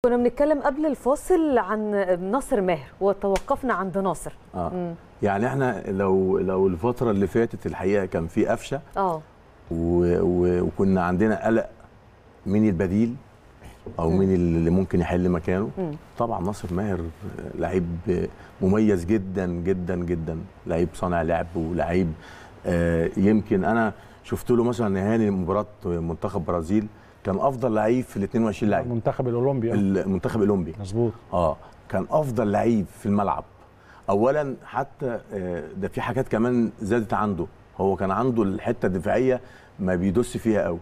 كنا بنتكلم قبل الفاصل عن ناصر ماهر وتوقفنا عند ناصر اه مم. يعني احنا لو لو الفتره اللي فاتت الحقيقه كان في قفشه اه و- و- وكنا عندنا قلق مين البديل او مم. مين اللي ممكن يحل مكانه مم. طبعا ناصر ماهر لعيب مميز جدا جدا جدا لعيب صانع لعب ولعيب آه، يمكن انا شفت له مثلا نهائي مباراه منتخب برازيل كان افضل لعيب في ال 22 لعيب المنتخب الاولمبي آه. المنتخب الاولمبي مظبوط اه كان افضل لعيب في الملعب اولا حتى آه، ده في حاجات كمان زادت عنده هو كان عنده الحته الدفاعيه ما بيدوس فيها قوي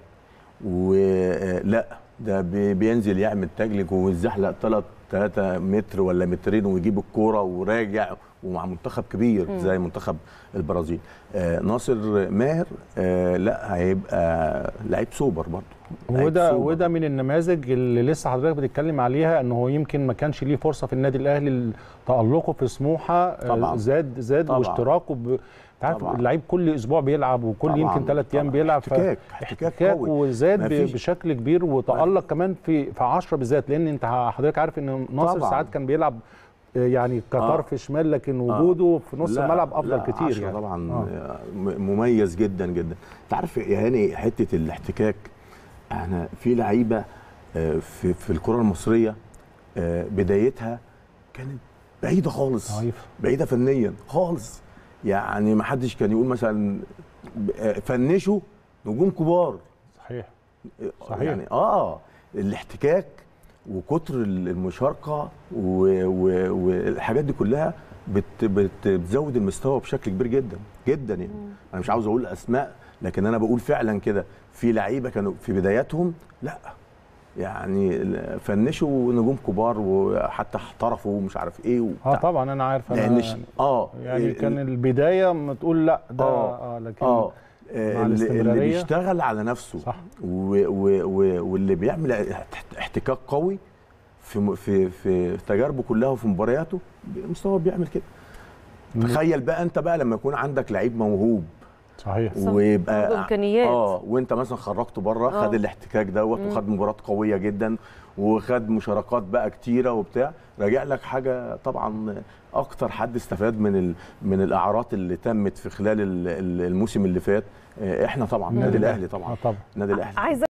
ولا ده بي- بينزل يعمل تاجلك ويزحلق 3 3 متر ولا مترين ويجيب الكوره وراجع ومع منتخب كبير مم. زي منتخب البرازيل آه ناصر ماهر آه لا هيبقى لعيب سوبر برضه لعيب وده سوبر. وده من النماذج اللي لسه حضرتك بتتكلم عليها ان هو يمكن ما كانش ليه فرصه في النادي الاهلي تالقه في سموحه آه، طبعاً. زاد زاد طبعاً. واشتراكه ب... انت عارف طبعاً. اللعيب كل اسبوع بيلعب وكل طبعاً. يمكن ثلاث ايام طبعاً. بيلعب ف- احتكاك احتكاك احتكاك قوي وزاد ب- مفيش- بشكل كبير وتالق كمان في في 10 بالذات لان انت حضرتك عارف ان ناصر طبعاً. ساعات كان بيلعب آه، يعني كطرف شمال لكن وجوده في نص لا، الملعب افضل لا، كتير عشرة يعني طبعا آه. آه. مميز جدا جدا انت عارف يا هاني حته الاحتكاك احنا في لعيبه آه، في في الكره المصريه آه، بدايتها كانت بعيده خالص ضعيف بعيده فنيا خالص يعني ما حدش كان يقول مثلا آه، فنشوا نجوم كبار صحيح آه، صحيح. يعني اه الاحتكاك وكتر المشاركه و- و- والحاجات دي كلها بت بت بتزود المستوى بشكل كبير جدا جدا يعني انا مش عاوز اقول اسماء لكن انا بقول فعلا كده في لعيبه كانوا في بداياتهم لا يعني فنشوا نجوم كبار وحتى احترفوا ومش عارف ايه اه وبتاع. طبعا انا عارف لان انا ش- اه يعني ال- كان البدايه ما تقول لا ده آه. اه لكن اه مع اللي, اللي الاستمرارية. بيشتغل على نفسه صح و و و واللي بيعمل احت- احتكاك قوي في م- في في تجاربه كلها وفي مبارياته مستوى بيعمل كده تخيل بقى انت بقى لما يكون عندك لعيب موهوب صحيح صح. ويبقى عنده إمكانيات. اه وانت مثلا خرجته بره آه. خد الاحتكاك دوت مم. وخد مباريات قويه جدا وخد مشاركات بقى كتيره وبتاع راجع لك حاجه طبعا اكتر حد استفاد من ال... من الاعارات اللي تمت في خلال ال- ال- الموسم اللي فات آه، احنا طبعا النادي الاهلي طبعا اه طبعا النادي الاهلي عايزه